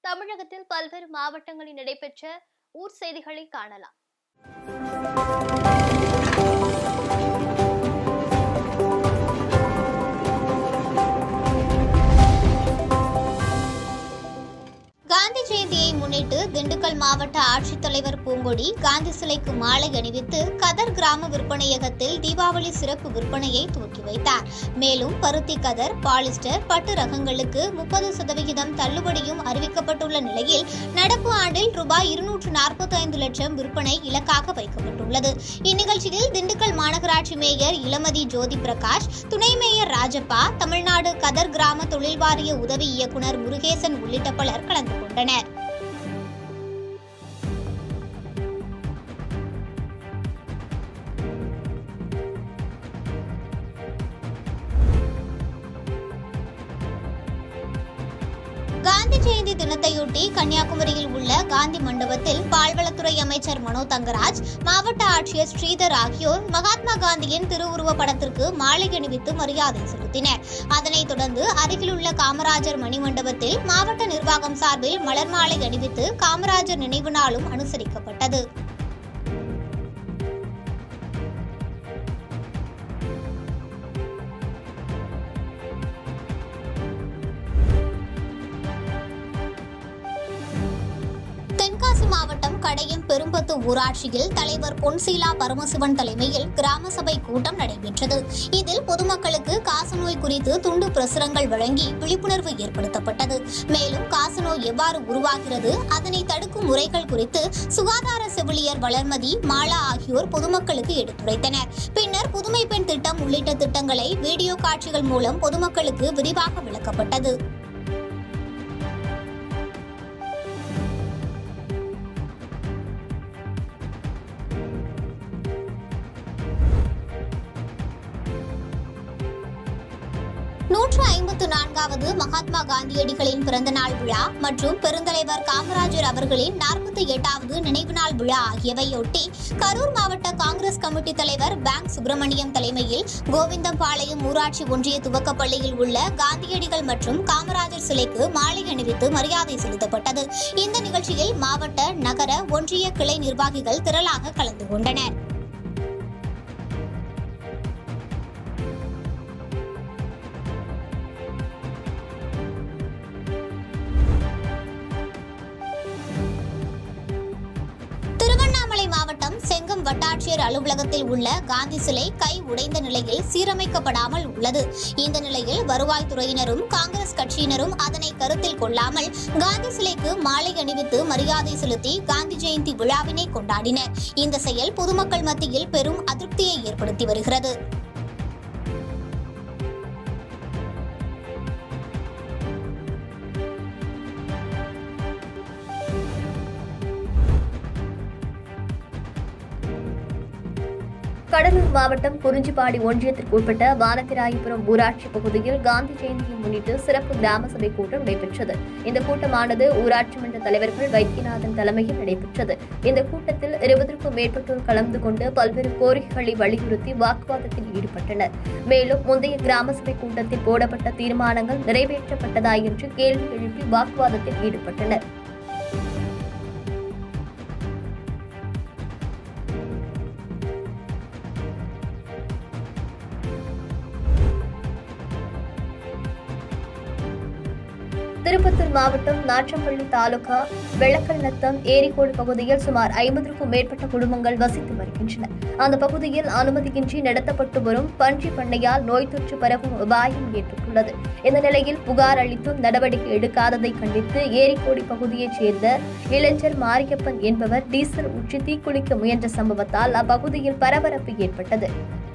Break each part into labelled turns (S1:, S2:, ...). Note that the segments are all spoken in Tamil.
S1: தமிழகத்தில் பல்வேறு மாவட்டங்களில் நடைபெற்ற ஊர் செய்திகளை காணலாம் காந்தி ஜெயந்தியை முன்னிட்டு திண்டுக்கல் மாவட்ட ஆட்சித்தலைவர் பூங்கொடி காந்தி சிலைக்கு மாலை அணிவித்து கதர் கிராம விற்பனையகத்தில் தீபாவளி சிறப்பு விற்பனையை துவக்கி வைத்தார் மேலும் பருத்தி கதர் பாலிஸ்டர் பட்டு ரகங்களுக்கு முப்பது சதவிகிதம் தள்ளுபடியும் அறிவிக்கப்பட்டுள்ள நிலையில் நடப்பு ஆண்டில் ரூபாய் இருநூற்று நாற்பத்தைந்து லட்சம் விற்பனை இலக்காக வைக்கப்பட்டுள்ளது இந்நிகழ்ச்சியில் திண்டுக்கல் மாநகராட்சி மேயர் இளமதி ஜோதி பிரகாஷ் துணை மேயர் ராஜப்பா தமிழ்நாடு கதர் கிராம தொழில் வாரிய உதவி இயக்குனர் முருகேசன் உள்ளிட்ட பலர் கலந்து கொண்டனர் காந்தி ஜெயந்தி தினத்தையொட்டி கன்னியாகுமரியில் உள்ள காந்தி மண்டபத்தில் பால்வளத்துறை அமைச்சர் மனோ தங்கராஜ் மாவட்ட ஆட்சியர் ஸ்ரீதர் ஆகியோர் மகாத்மா காந்தியின் திருவுருவ படத்திற்கு மாலை அணிவித்து மரியாதை செலுத்தினர் அதனைத் தொடர்ந்து அருகிலுள்ள காமராஜர் மணிமண்டபத்தில் மாவட்ட நிர்வாகம் சார்பில் மலர் மாலை அணிவித்து காமராஜர் நினைவு நாளும் அனுசரிக்கப்பட்டது தென்காசி மாவட்டம் கடையம் பெரும்பத்து ஊராட்சியில் தலைவர் பொன்சீலா பரமசிவன் தலைமையில் கிராம சபை கூட்டம் நடைபெற்றது இதில் பொதுமக்களுக்கு காசநோய் குறித்து துண்டு பிரசுரங்கள் வழங்கி விழிப்புணர்வு ஏற்படுத்தப்பட்டது மேலும் காசநோய் எவ்வாறு உருவாகிறது அதனை தடுக்கும் முறைகள் குறித்து சுகாதார செவிலியர் வளர்மதி மாலா ஆகியோர் பொதுமக்களுக்கு எடுத்துரைத்தனர் பின்னர் புதுமை பெண் திட்டம் உள்ளிட்ட திட்டங்களை வீடியோ காட்சிகள் மூலம் பொதுமக்களுக்கு விரிவாக விளக்கப்பட்டது நூற்று ஐம்பத்து நான்காவது மகாத்மா காந்தியடிகளின் பிறந்த நாள் விழா மற்றும் பெருந்தலைவர் காமராஜர் அவர்களின் நாற்பத்தி எட்டாவது நினைவு நாள் விழா ஆகியவையொட்டி கரூர் மாவட்ட காங்கிரஸ் கமிட்டி தலைவர் பேங்க் சுப்பிரமணியம் தலைமையில் கோவிந்தம்பாளையம் ஊராட்சி ஒன்றிய துவக்கப் பள்ளியில் உள்ள காந்தியடிகள் மற்றும் காமராஜர் சிலைக்கு மாலை அணிவித்து மரியாதை செலுத்தப்பட்டது இந்த நிகழ்ச்சியில் மாவட்ட நகர ஒன்றிய கிளை நிர்வாகிகள் திரளாக கலந்து கொண்டனர் திருவண்ணாமலை மாவட்டம் செங்கம் வட்டாட்சியர் அலுவலகத்தில் உள்ள காந்தி சிலை கை உடைந்த நிலையில் சீரமைக்கப்படாமல் உள்ளது இந்த நிலையில் வருவாய்த்துறையினரும் காங்கிரஸ் கட்சியினரும் அதனை கருத்தில் கொள்ளாமல் காந்தி சிலைக்கு மாலை அணிவித்து மரியாதை செலுத்தி காந்தி ஜெயந்தி விழாவினை கொண்டாடினர் இந்த செயல் பொதுமக்கள் மத்தியில் பெரும் அதிருப்தியை ஏற்படுத்தி வருகிறது
S2: கடலூர் மாவட்டம் குறிஞ்சிப்பாடி ஒன்றியத்திற்கு உட்பட்ட வானத்திராயபுரம் ஊராட்சி பகுதியில் காந்தி ஜெயந்தியை முன்னிட்டு சிறப்பு கிராம சபை கூட்டம் நடைபெற்றது இந்த கூட்டமானது ஊராட்சி மன்ற தலைவர்கள் வைத்தியநாதன் தலைமையில் நடைபெற்றது இந்த கூட்டத்தில் இருபதற்கும் மேற்பட்டோர் கலந்து கொண்டு பல்வேறு கோரிக்கைகளை வலியுறுத்தி வாக்குவாதத்தில் ஈடுபட்டனர் மேலும் முந்தைய கிராம சபை கூட்டத்தில் போடப்பட்ட தீர்மானங்கள் நிறைவேற்றப்பட்டதா என்று கேள்வி எழுப்பி வாக்குவாதத்தில் ஈடுபட்டனர் திருப்பத்தூர் மாவட்டம் நாற்றம்பள்ளி தாலுகா வெள்ளக்கல் ஏரிக்கோடு பகுதியில் சுமார் ஐம்பதற்கும் மேற்பட்ட குடும்பங்கள் வசித்து வருகின்றன அந்த பகுதியில் அனுமதியின்றி நடத்தப்பட்டு வரும் பன்றி பண்ணையால் நோய் தொற்று பரவும் அபாயம் ஏற்பட்டுள்ளது இந்த நிலையில் புகார் அளித்தும் நடவடிக்கை எடுக்காததை கண்டித்து ஏரிக்கோடி பகுதியைச் சேர்ந்த இளைஞர் மாரியப்பன் என்பவர் டீசல் ஊற்றி தீக்குளிக்க முயன்ற சம்பவத்தால் அப்பகுதியில் பரபரப்பு ஏற்பட்டது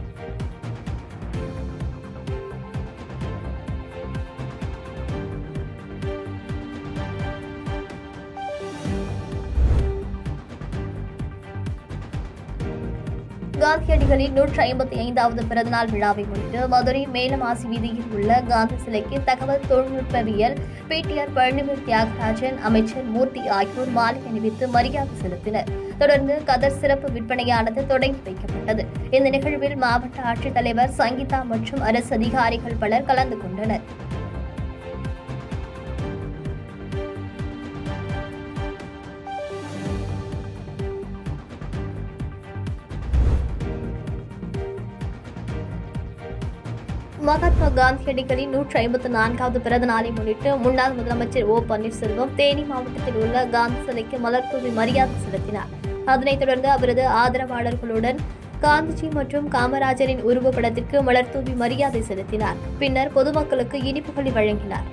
S2: காந்தியடிகளின் நூற்றி ஐம்பத்தி ஐந்தாவது பிறந்தநாள் விழாவை முன்னிட்டு மதுரை மேலமாசி வீதியில் உள்ள காந்தி சிலைக்கு தகவல் தொழில்நுட்பவியல் பிடிஆர் பழனிவேல் தியாகராஜன் அமைச்சர் மூர்த்தி ஆகியோர் மாலை அணிவித்து மரியாதை செலுத்தினர் தொடர்ந்து கதர் சிறப்பு விற்பனையானது தொடங்கி வைக்கப்பட்டது இந்த நிகழ்வில் மாவட்ட ஆட்சித்தலைவர் சங்கீதா மற்றும் அரசு அதிகாரிகள் பலர் கலந்து கொண்டனர் மகாத்மா காந்தியடிகளின் நூற்றி ஐம்பத்தி நான்காவது பிறந்த நாளை முன்னிட்டு முன்னாள் முதலமைச்சர் ஓ பன்னீர்செல்வம் தேனி மாவட்டத்தில் உள்ள காந்தி சிலைக்கு மலர் தூவி மரியாதை செலுத்தினார் அதனைத் தொடர்ந்து அவரது ஆதரவாளர்களுடன் காந்திஜி மற்றும் காமராஜரின் உருவப்படத்திற்கு மலர் தூவி மரியாதை செலுத்தினார் பின்னர் பொதுமக்களுக்கு இனிப்புகளை வழங்கினார்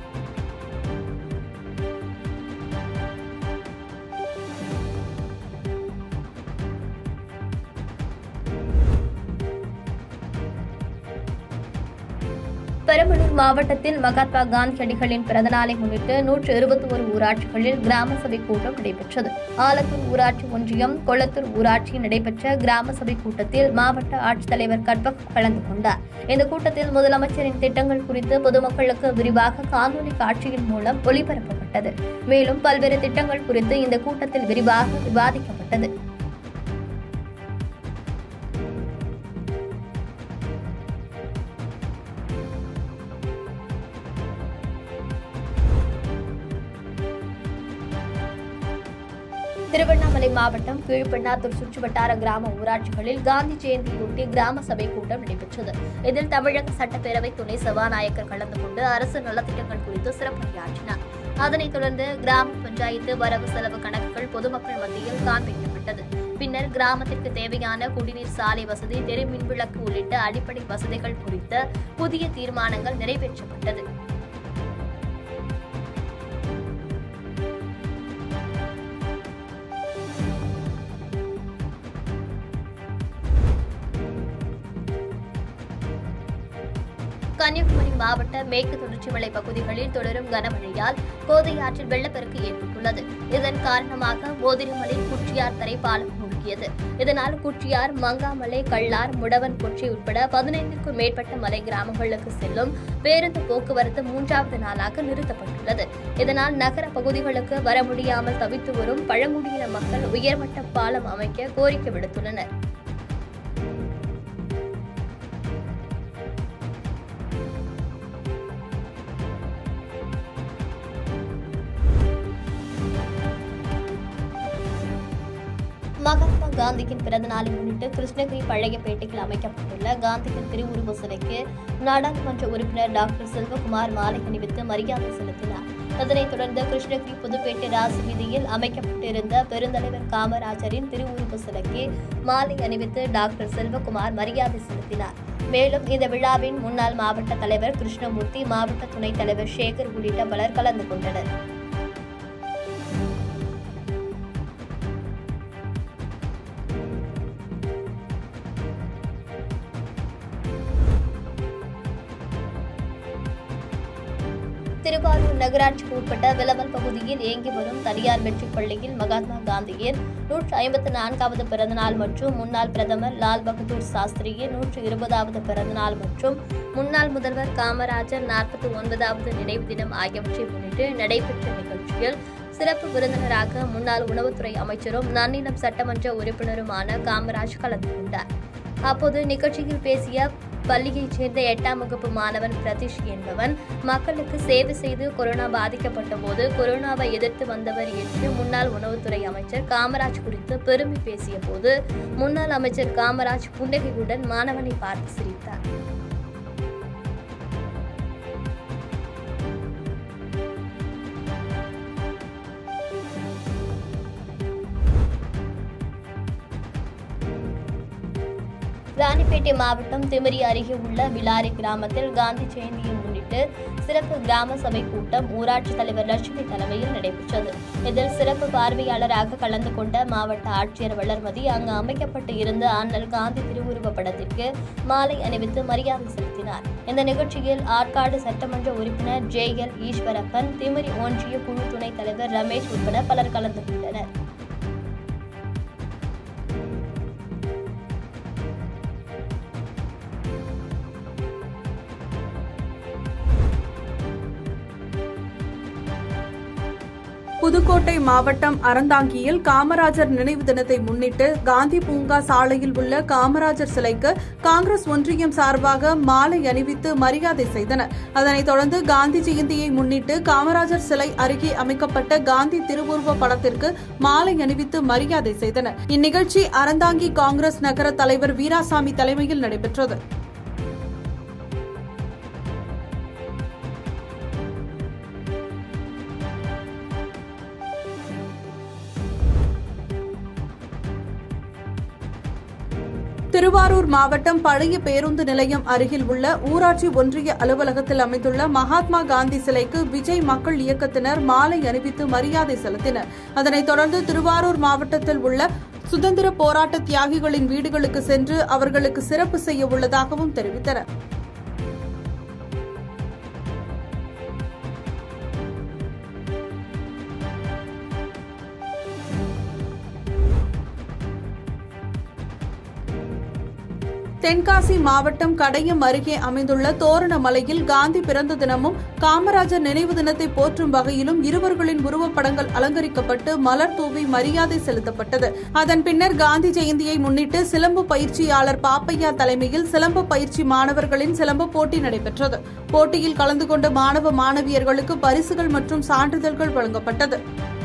S2: பெரம்பலூர் மாவட்டத்தில் மகாத்மா காந்தியடிகளின் பிறந்தநாளை முன்னிட்டு நூற்று இருபத்தி ஒரு ஊராட்சிகளில் கிராம சபை கூட்டம் நடைபெற்றது ஆலத்தூர் ஊராட்சி ஒன்றியம் கொளத்தூர் ஊராட்சியில் நடைபெற்ற கிராம சபை கூட்டத்தில் மாவட்ட ஆட்சித்தலைவர் கற்பக் கலந்து கொண்டார் இந்த கூட்டத்தில் முதலமைச்சரின் திட்டங்கள் குறித்து பொதுமக்களுக்கு விரிவாக காணொலி காட்சியின் மூலம் ஒளிபரப்பப்பட்டது மேலும் பல்வேறு திட்டங்கள் குறித்து இந்த கூட்டத்தில் விரிவாக விவாதிக்கப்பட்டது திருவண்ணாமலை மாவட்டம் கீழ்பெண்ணாத்தூர் சுற்றுவட்டார கிராம ஊராட்சிகளில் காந்தி ஜெயந்தியொட்டி கிராம சபை கூட்டம் நடைபெற்றது இதில் தமிழக சட்டப்பேரவை துணை சபாநாயகர் கலந்து கொண்டு அரசு நலத்திட்டங்கள் குறித்து சிறப்புரையாற்றினார் அதனைத் தொடர்ந்து கிராம பஞ்சாயத்து வரவு செலவு கணக்குகள் பொதுமக்கள் மத்தியில் காண்பிக்கப்பட்டது பின்னர் கிராமத்திற்கு தேவையான குடிநீர் சாலை வசதி தெரு மின்விளக்கு உள்ளிட்ட அடிப்படை வசதிகள் குறித்த புதிய தீர்மானங்கள் நிறைவேற்றப்பட்டது கன்னியாகுமரி மாவட்ட மேற்கு தொடர்ச்சி மலை பகுதிகளில் தொடரும் கனமழையால் கோதை ஆற்றில் வெள்ளப்பெருக்கு ஏற்பட்டுள்ளது இதன் காரணமாக மோதிரமலை குச்சியார் தரைப்பாலம் மூழ்கியது இதனால் குச்சியார் மங்காமலை கள்ளார் முடவன் கொச்சி உட்பட பதினைந்திற்கும் மேற்பட்ட மலை கிராமங்களுக்கு செல்லும் பேருந்து போக்குவரத்து மூன்றாவது நாளாக நிறுத்தப்பட்டுள்ளது இதனால் நகர பகுதிகளுக்கு வர முடியாமல் தவித்து வரும் பழங்குடியின மக்கள் உயர்மட்ட பாலம் அமைக்க கோரிக்கை விடுத்துள்ளனர் மகாத்மா காந்தியின் பிறந்த நாளை முன்னிட்டு கிருஷ்ணகிரி பழையப்பேட்டையில் அமைக்கப்பட்டுள்ள காந்தியின் திருவுருவ சிலைக்கு நாடாளுமன்ற உறுப்பினர் டாக்டர் செல்வகுமார் மாலை அணிவித்து மரியாதை செலுத்தினார் அதனைத் தொடர்ந்து கிருஷ்ணகிரி புதுப்பேட்டை ராசு வீதியில் அமைக்கப்பட்டிருந்த பெருந்தலைவர் காமராஜரின் திருவுருவ சிலைக்கு மாலை அணிவித்து டாக்டர் செல்வகுமார் மரியாதை செலுத்தினார் மேலும் இந்த விழாவின் முன்னாள் மாவட்ட தலைவர் கிருஷ்ணமூர்த்தி மாவட்ட துணைத் தலைவர் சேகர் உள்ளிட்ட பலர் கலந்து கொண்டனர் திருவாரூர் நகராட்சிக்கு உட்பட்ட விலவல் பகுதியில் இயங்கி வரும் தனியார் மெட்ரிக் பள்ளியில் மகாத்மா காந்தியின் நூற்று ஐம்பத்தி நான்காவது பிறந்தநாள் மற்றும் முன்னாள் பிரதமர் லால் பகதூர் சாஸ்திரியின் நூற்று இருபதாவது பிறந்தநாள் மற்றும் முன்னாள் முதல்வர் காமராஜர் நாற்பத்தி ஒன்பதாவது நினைவு தினம் ஆகியவற்றை முன்னிட்டு நடைபெற்ற நிகழ்ச்சியில் சிறப்பு விருந்தினராக முன்னாள் உணவுத்துறை அமைச்சரும் நன்னிலம் சட்டமன்ற உறுப்பினருமான காமராஜ் கலந்து கொண்டார் அப்போது நிகழ்ச்சியில் பேசிய பள்ளியைச் சேர்ந்த எட்டாம் வகுப்பு மாணவன் பிரதீஷ் என்பவன் மக்களுக்கு சேவை செய்து கொரோனா பாதிக்கப்பட்ட போது கொரோனாவை எதிர்த்து வந்தவர் என்று முன்னாள் உணவுத்துறை அமைச்சர் காமராஜ் குறித்து பெருமை பேசிய போது முன்னாள் அமைச்சர் காமராஜ் புன்னகையுடன் மாணவனை பார்த்து சிரித்தார் ராணிப்பேட்டை மாவட்டம் திமிரி அருகே உள்ள விலாரி கிராமத்தில் காந்தி ஜெயந்தியை முன்னிட்டு சிறப்பு கிராம சபை கூட்டம் ஊராட்சி தலைவர் லட்சுமி தலைமையில் நடைபெற்றது இதில் சிறப்பு பார்வையாளராக கலந்து கொண்ட மாவட்ட ஆட்சியர் வளர்மதி அங்கு அமைக்கப்பட்டு இருந்த அண்ணல் காந்தி திருவுருவ படத்திற்கு மாலை அணிவித்து மரியாதை செலுத்தினார் இந்த நிகழ்ச்சியில் ஆற்காடு சட்டமன்ற உறுப்பினர் ஜே எல் ஈஸ்வரப்பன் திமிரி ஒன்றிய குழு துணைத் தலைவர் ரமேஷ் உட்பட பலர் கலந்து கொண்டனர்
S3: புதுக்கோட்டை மாவட்டம் அறந்தாங்கியில் காமராஜர் நினைவு தினத்தை முன்னிட்டு காந்தி பூங்கா சாலையில் உள்ள காமராஜர் சிலைக்கு காங்கிரஸ் ஒன்றியம் சார்பாக மாலை அணிவித்து மரியாதை செய்தனர் அதனைத் தொடர்ந்து காந்தி ஜெயந்தியை முன்னிட்டு காமராஜர் சிலை அருகே அமைக்கப்பட்ட காந்தி திருவுருவ படத்திற்கு மாலை அணிவித்து மரியாதை செய்தனர் இந்நிகழ்ச்சி அறந்தாங்கி காங்கிரஸ் நகர தலைவர் வீராசாமி தலைமையில் நடைபெற்றது திருவாரூர் மாவட்டம் பழைய பேருந்து நிலையம் அருகில் உள்ள ஊராட்சி ஒன்றிய அலுவலகத்தில் அமைந்துள்ள மகாத்மா காந்தி சிலைக்கு விஜய் மக்கள் இயக்கத்தினர் மாலை அணிவித்து மரியாதை செலுத்தினர் அதனைத் தொடர்ந்து திருவாரூர் மாவட்டத்தில் உள்ள சுதந்திர போராட்ட தியாகிகளின் வீடுகளுக்கு சென்று அவர்களுக்கு சிறப்பு செய்ய உள்ளதாகவும் தெரிவித்தனர் தென்காசி மாவட்டம் கடையம் அருகே அமைந்துள்ள தோரணமலையில் காந்தி பிறந்த தினமும் காமராஜர் நினைவு தினத்தை போற்றும் வகையிலும் இருவர்களின் உருவப்படங்கள் அலங்கரிக்கப்பட்டு மலர் தூவி மரியாதை செலுத்தப்பட்டது அதன் பின்னர் காந்தி ஜெயந்தியை முன்னிட்டு சிலம்பு பயிற்சியாளர் பாப்பையா தலைமையில் சிலம்பு பயிற்சி மாணவர்களின் சிலம்பு போட்டி நடைபெற்றது போட்டியில் கலந்து கொண்ட மாணவ மாணவியர்களுக்கு பரிசுகள் மற்றும் சான்றிதழ்கள் வழங்கப்பட்டது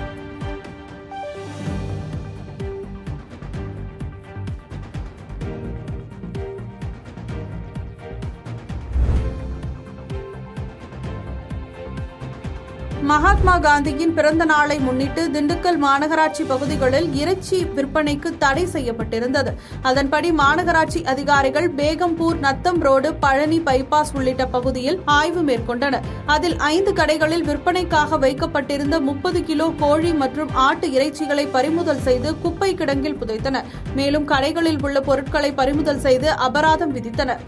S3: மகாத்மா காந்தியின் பிறந்த நாளை முன்னிட்டு திண்டுக்கல் மாநகராட்சி பகுதிகளில் இறைச்சி விற்பனைக்கு தடை செய்யப்பட்டிருந்தது அதன்படி மாநகராட்சி அதிகாரிகள் பேகம்பூர் நத்தம் ரோடு பழனி பைபாஸ் உள்ளிட்ட பகுதியில் ஆய்வு மேற்கொண்டனர் அதில் ஐந்து கடைகளில் விற்பனைக்காக வைக்கப்பட்டிருந்த முப்பது கிலோ கோழி மற்றும் ஆட்டு இறைச்சிகளை பறிமுதல் செய்து குப்பை கிடங்கில் புதைத்தனர் மேலும் கடைகளில் உள்ள பொருட்களை பறிமுதல் செய்து அபராதம் விதித்தனர்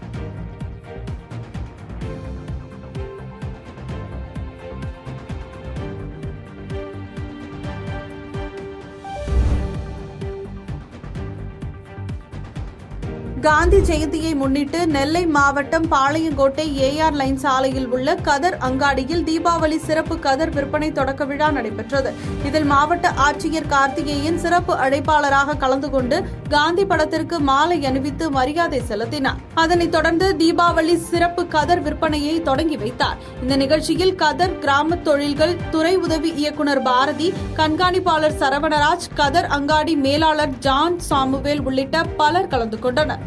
S3: காந்தி ஜெயந்தியை முன்னிட்டு நெல்லை மாவட்டம் பாளையங்கோட்டை ஏஆர் லைன் சாலையில் உள்ள கதர் அங்காடியில் தீபாவளி சிறப்பு கதர் விற்பனை தொடக்க விழா நடைபெற்றது இதில் மாவட்ட ஆட்சியர் கார்த்திகேயன் சிறப்பு அழைப்பாளராக கலந்து கொண்டு காந்தி படத்திற்கு மாலை அணிவித்து மரியாதை செலுத்தினார் அதனைத் தொடர்ந்து தீபாவளி சிறப்பு கதர் விற்பனையை தொடங்கி வைத்தார் இந்த நிகழ்ச்சியில் கதர் கிராம தொழில்கள் துறை உதவி இயக்குநர் பாரதி கண்காணிப்பாளர் சரவணராஜ் கதர் அங்காடி மேலாளர் ஜான் சாமுவேல் உள்ளிட்ட பலர் கலந்து கொண்டனர்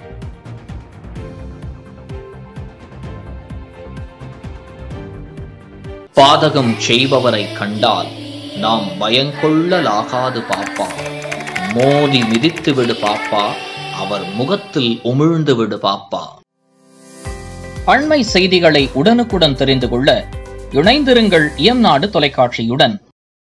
S4: பாதகம் செய்பவரை கண்டால் நாம் பயங்கொள்ளலாகாது பாப்பா மோதி மிதித்து விடு பாப்பா அவர் முகத்தில் உமிழ்ந்து விடு பாப்பா அண்மை செய்திகளை உடனுக்குடன் தெரிந்து கொள்ள இணைந்திருங்கள் இயம்நாடு தொலைக்காட்சியுடன்